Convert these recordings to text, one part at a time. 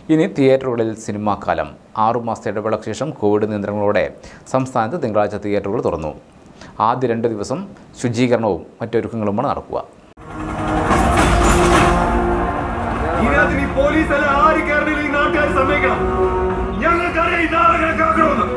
ഇനി തിയേറ്ററുകളിൽ സിനിമാ കാലം ആറുമാസത്തെ ഇടവേളയ്ക്ക് ശേഷം കോവിഡ് നിയന്ത്രണങ്ങളോടെ സംസ്ഥാനത്ത് തിങ്കളാഴ്ച തിയേറ്ററുകൾ തുറന്നു ആദ്യ രണ്ട് ദിവസം ശുചീകരണവും മറ്റൊരുക്കങ്ങളുമാണ് നടക്കുക ഇതിനകത്ത് ഈ പോലീസ് അല്ല ആര് കയറണില്ല ഈ നാട്ടുകാർ സമ്മതിക്കണം ഞങ്ങൾക്കറിയാം ഈ നാളെ കണക്കാക്കണമെന്ന്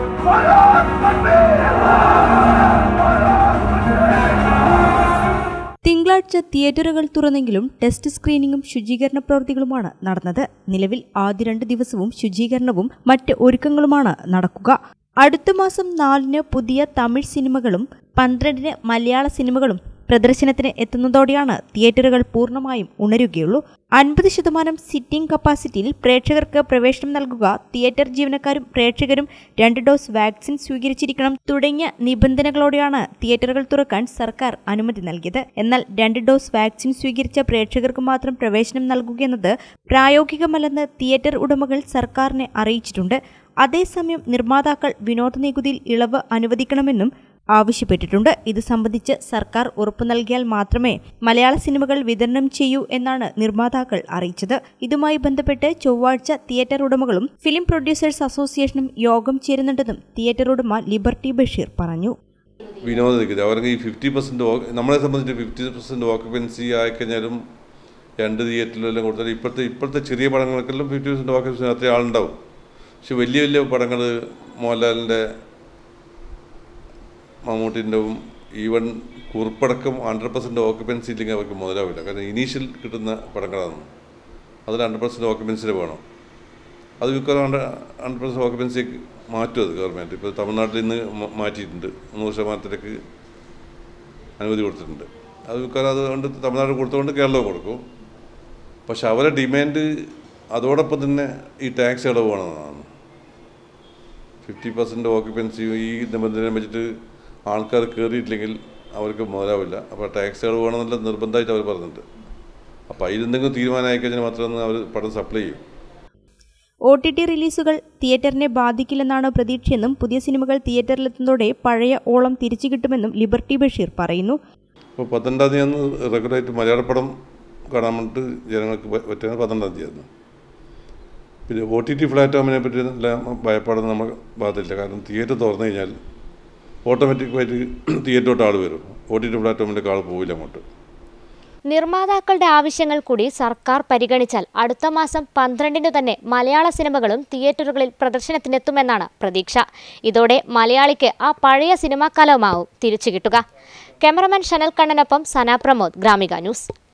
തിങ്കളാഴ്ച തിയേറ്ററുകൾ തുറന്നെങ്കിലും ടെസ്റ്റ് സ്ക്രീനിങ്ങും ശുചീകരണ പ്രവൃത്തികളുമാണ് നടന്നത് നിലവിൽ ആദ്യ രണ്ട് ദിവസവും ശുചീകരണവും മറ്റ് ഒരുക്കങ്ങളുമാണ് നടക്കുക അടുത്ത മാസം നാലിന് പുതിയ തമിഴ് സിനിമകളും പന്ത്രണ്ടിന് മലയാള സിനിമകളും പ്രദർശനത്തിന് എത്തുന്നതോടെയാണ് തിയേറ്ററുകൾ പൂർണ്ണമായും ഉണരുകയുള്ളൂ അൻപത് ശതമാനം സിറ്റിംഗ് കപ്പാസിറ്റിയിൽ പ്രേക്ഷകർക്ക് പ്രവേശനം നൽകുക തിയേറ്റർ ജീവനക്കാരും പ്രേക്ഷകരും രണ്ട് ഡോസ് വാക്സിൻ സ്വീകരിച്ചിരിക്കണം തുടങ്ങിയ നിബന്ധനകളോടെയാണ് തിയേറ്ററുകൾ തുറക്കാൻ സർക്കാർ അനുമതി നൽകിയത് എന്നാൽ രണ്ട് ഡോസ് വാക്സിൻ സ്വീകരിച്ച പ്രേക്ഷകർക്ക് മാത്രം പ്രവേശനം നൽകുകയെന്നത് പ്രായോഗികമല്ലെന്ന് തിയേറ്റർ ഉടമകൾ സർക്കാരിനെ അറിയിച്ചിട്ടുണ്ട് അതേസമയം നിർമ്മാതാക്കൾ വിനോദ നികുതിയിൽ ഇളവ് അനുവദിക്കണമെന്നും ആവശ്യപ്പെട്ടിട്ടുണ്ട് ഇത് സംബന്ധിച്ച് സർക്കാർ ഉറപ്പു നൽകിയാൽ മാത്രമേ മലയാള സിനിമകൾ വിതരണം ചെയ്യൂ എന്നാണ് നിർമ്മാതാക്കൾ അറിയിച്ചത് ഇതുമായി ബന്ധപ്പെട്ട് ചൊവ്വാഴ്ച തിയേറ്റർ ഉടമകളും ഫിലിം പ്രൊഡ്യൂസേഴ്സ് അസോസിയേഷനും യോഗം ചേരുന്നുണ്ടെന്നും തിയേറ്റർ ഉടമ ലിബർട്ടി ബഷീർ പറഞ്ഞു വിനോദ നികുതി അവർക്ക് ഈ ഫിഫ്റ്റി പെർസെൻറ്റ് നമ്മളെ സംബന്ധിച്ച് ഫിഫ്റ്റി പെർസെൻറ്റ് ഓക്കുപെൻസി ആയിക്കഴിഞ്ഞാലും രണ്ട് തിയേറ്ററിലെല്ലാം കൊടുത്താൽ ഇപ്പോഴത്തെ ഇപ്പോഴത്തെ ചെറിയ പടങ്ങൾക്കെല്ലാം ഫിഫ്റ്റി പെർസെൻറ്റ് ഓക്കുപെൻസി അത്രയും ആളുണ്ടാവും പക്ഷെ വലിയ വലിയ പടങ്ങൾ മോഹൻലാലിൻ്റെ മമ്മൂട്ടിൻ്റെവും ഈവൻ കുറിപ്പടക്കം ഹൺഡ്രഡ് പെർസെൻറ്റ് ഓക്കുപെൻസി ഇല്ലെങ്കിൽ അവർക്ക് മുതലാവില്ല കാരണം ഇനീഷ്യൽ കിട്ടുന്ന പടങ്ങളാണ് അതിൽ ഹൺഡ്രഡ് പെർസെൻറ്റ് ഓക്കുപെൻസിന് വേണം അത് മിക്കവാറും ഹൺഡ്രഡ് ഹൺഡ്രഡ് പെർസെൻറ്റ് ഓക്കുപെൻസി മാറ്റും അത് ഗവൺമെൻറ് ഇപ്പോൾ തമിഴ്നാട്ടിൽ നിന്ന് മ- മാറ്റിയിട്ടുണ്ട് നൂറ് ശതമാനത്തിലേക്ക് അനുമതി കൊടുത്തിട്ടുണ്ട് അത് മിക്കവാറും അതുകൊണ്ട് തമിഴ്നാട് കൊടുത്തുകൊണ്ട് കേരളം കൊടുക്കും പക്ഷെ അവരെ ഡിമാൻഡ് അതോടൊപ്പം തന്നെ ഈ ടാക്സ് ഇളവ് വേണമെന്നാണ് ഫിഫ്റ്റി പെർസെൻറ്റ് ഓക്യുപ്പൻസി ഈ നിബന്ധന വെച്ചിട്ട് ആൾക്കാർ കയറിയിട്ടില്ലെങ്കിൽ അവർക്ക് മുതലാവില്ല അപ്പോൾ ടാക്സ് ഇളവ് വേണമെന്നുള്ള നിർബന്ധമായിട്ട് അവർ പറഞ്ഞിട്ടുണ്ട് അപ്പോൾ അതിലെന്തെങ്കിലും തീരുമാനമായി കഴിഞ്ഞാൽ മാത്രമേ അവർ പടം സപ്ലൈ ചെയ്യും ഒ ടി ടി റിലീസുകൾ തിയേറ്ററിനെ ബാധിക്കില്ലെന്നാണ് പ്രതീക്ഷയെന്നും പുതിയ സിനിമകൾ തിയേറ്ററിലെത്തുന്നതോടെ പഴയ ഓളം തിരിച്ചു കിട്ടുമെന്നും ലിബർട്ടി ബഷീർ പറയുന്നു അപ്പോൾ പന്ത്രണ്ടാം തീയതി അന്ന് റെഗുലറായിട്ട് മലയാള പടം കാണാൻ വേണ്ടിയിട്ട് ജനങ്ങൾക്ക് പ- പറ്റുന്നത് പന്ത്രണ്ടാം തീയതി ആയിരുന്നു പിന്നെ ഒ ടി ടി പ്ലാറ്റ്ഫോമിനെ പറ്റി എല്ലാം ഭയപ്പാടൊന്നും നമ്മുടെ ഭാഗത്തില്ല കാരണം തിയേറ്റർ തുറന്നു കഴിഞ്ഞാൽ ഓട്ടോമാറ്റിക്കായിട്ട് തിയേറ്ററോട്ട് ആൾ വരും ഒ ടി ടി പ്ലാറ്റ്ഫോമിലേക്ക് ആൾ പോവില്ല അങ്ങോട്ട് നിർമ്മാതാക്കളുടെ ആവശ്യങ്ങൾ കൂടി സർക്കാർ പരിഗണിച്ചാൽ അടുത്ത മാസം പന്ത്രണ്ടിന് തന്നെ മലയാള സിനിമകളും തിയേറ്ററുകളിൽ പ്രദർശനത്തിനെത്തുമെന്നാണ് പ്രതീക്ഷ ഇതോടെ മലയാളിക്ക് ആ പഴയ സിനിമാ കാലമാവും തിരിച്ചു കിട്ടുക ക്യാമറമാൻ ഷനൽ കണ്ണനൊപ്പം സന പ്രമോദ് ഗ്രാമിക ന്യൂസ്